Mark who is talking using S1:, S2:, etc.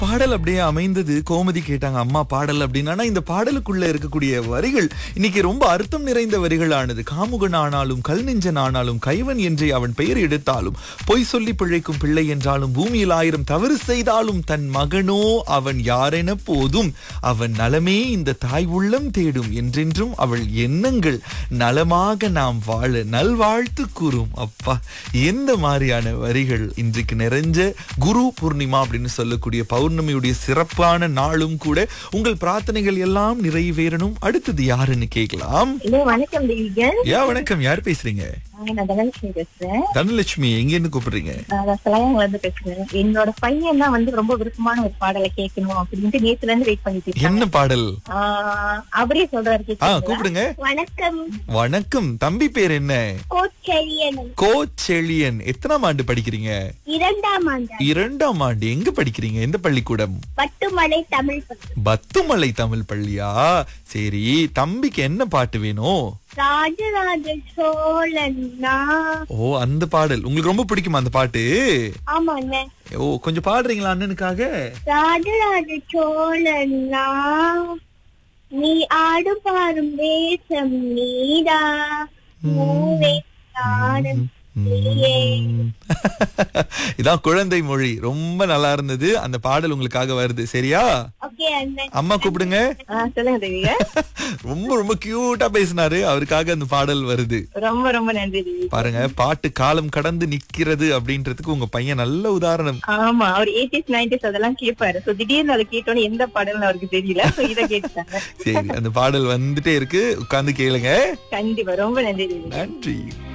S1: பாடல் அப்படியே அமைந்தது கோமதி கேட்டாங்க அம்மா பாடல் அப்படின்னு ஆனா இந்த பாடலுக்குள்ள இருக்கக்கூடிய வரிகள் இன்னைக்கு ரொம்ப அர்த்தம் நிறைந்த வரிகள் ஆனது காமுகன் ஆனாலும் கல் நெஞ்சன் ஆனாலும் கைவன் என்றே அவன் பெயர் எடுத்தாலும் பொய் சொல்லி பிழைக்கும் பிள்ளை என்றாலும் பூமியில் ஆயிரம் தவறு செய்தாலும் தன் மகனோ அவன் யாரென போதும் அவன் நலமே இந்த தாய் உள்ளம் தேடும் என்றென்றும் அவள் எண்ணங்கள் நலமாக நாம் வாழ நல்வாழ்த்து கூறும் அப்பா எந்த மாதிரியான வரிகள் இன்றைக்கு நிறைஞ்ச குரு பூர்ணிமா அப்படின்னு சொல்லக்கூடிய பௌர்ணமியுடைய சிறப்பான நாளும் கூட உங்கள் பிரார்த்தனைகள் எல்லாம் நிறைவேறணும் அடுத்தது யாருன்னு கேட்கலாம்
S2: ஹலோ வணக்கம் தேவிகன்
S1: யா வணக்கம் யார் பேசுறீங்க
S2: நான் தனலட்சுமி பேசுறேன்
S1: தனலட்சுமி எங்க இருந்து கூப்பிடுறீங்க
S2: நான் சிலையங்கல இருந்து பேசுறேன் என்னோட பையன் தான் வந்து ரொம்ப விருப்பமான ஒரு பாடலை கேட்கணும் அப்படின்ட்டு நேத்துல இருந்து வெயிட் பண்ணிட்டு இருக்காங்க.
S1: என்ன பாடல்
S2: ஆஹ் அவரே சொல்றாரு
S1: ஆ
S2: கேட்கறீங்களா?
S1: கூப்பிடுங்க
S2: வணக்கம்
S1: வணக்கம் தம்பி பேர் என்ன
S2: கோச்செழியன்
S1: கோச்செழியன் எத்தனாம் ஆண்டு படிக்கிறீங்க
S2: இரண்டாம் ஆண்டு
S1: இரண்டாம் ஆண்டு எங்க படிக்கிறீங்க எந்த பள்ளிக்கூடம்
S2: பட்டுமலை தமிழ் பள்ளி.
S1: பத்துமலை தமிழ் பள்ளியா சரி தம்பிக்கு என்ன பாட்டு வேணும்
S2: ராஜராஜ சோழன்னா
S1: ஓ அந்த பாடல் உங்களுக்கு ரொம்ப பிடிக்குமா அந்த பாட்டு
S2: ஆமா அண்ணே
S1: ஓ கொஞ்சம் பாடுறீங்களா அண்ணனுக்காக
S2: ராஜராஜ சோழன்னா நீ ஆடு பாரும் தேசம் நீடா மூவே நாடன் நீயே
S1: இதான் குழந்தை மொழி ரொம்ப நல்லா இருந்தது அந்த பாடல் உங்களுக்காக வருது சரியா
S2: ஓகே அண்ணே
S1: அம்மா கூப்பிடுங்க
S2: சொல்லுங்க தேவியா
S1: ரொம்ப ரொம்ப கியூட்டா பேசினாரு அவருக்காக அந்த பாடல் வருது
S2: ரொம்ப ரொம்ப நன்றி தேவி
S1: பாருங்க பாட்டு காலம் கடந்து நிக்கிறது அப்படின்றதுக்கு உங்க பையன் நல்ல உதாரணம்
S2: ஆமா அவர் எயிட்டிஸ் நைன்டிஸ் அதெல்லாம் கேட்பாரு சோ திடீர்னு அதை கேட்டோன்னு எந்த பாடல்னு அவருக்கு தெரியல சோ இதை கேட்டுட்டாங்க
S1: சரி அந்த பாடல் வந்துட்டே இருக்கு உட்கார்ந்து கேளுங்க
S2: கண்டிப்பா ரொம்ப நன்றி தேவி
S1: நன்றி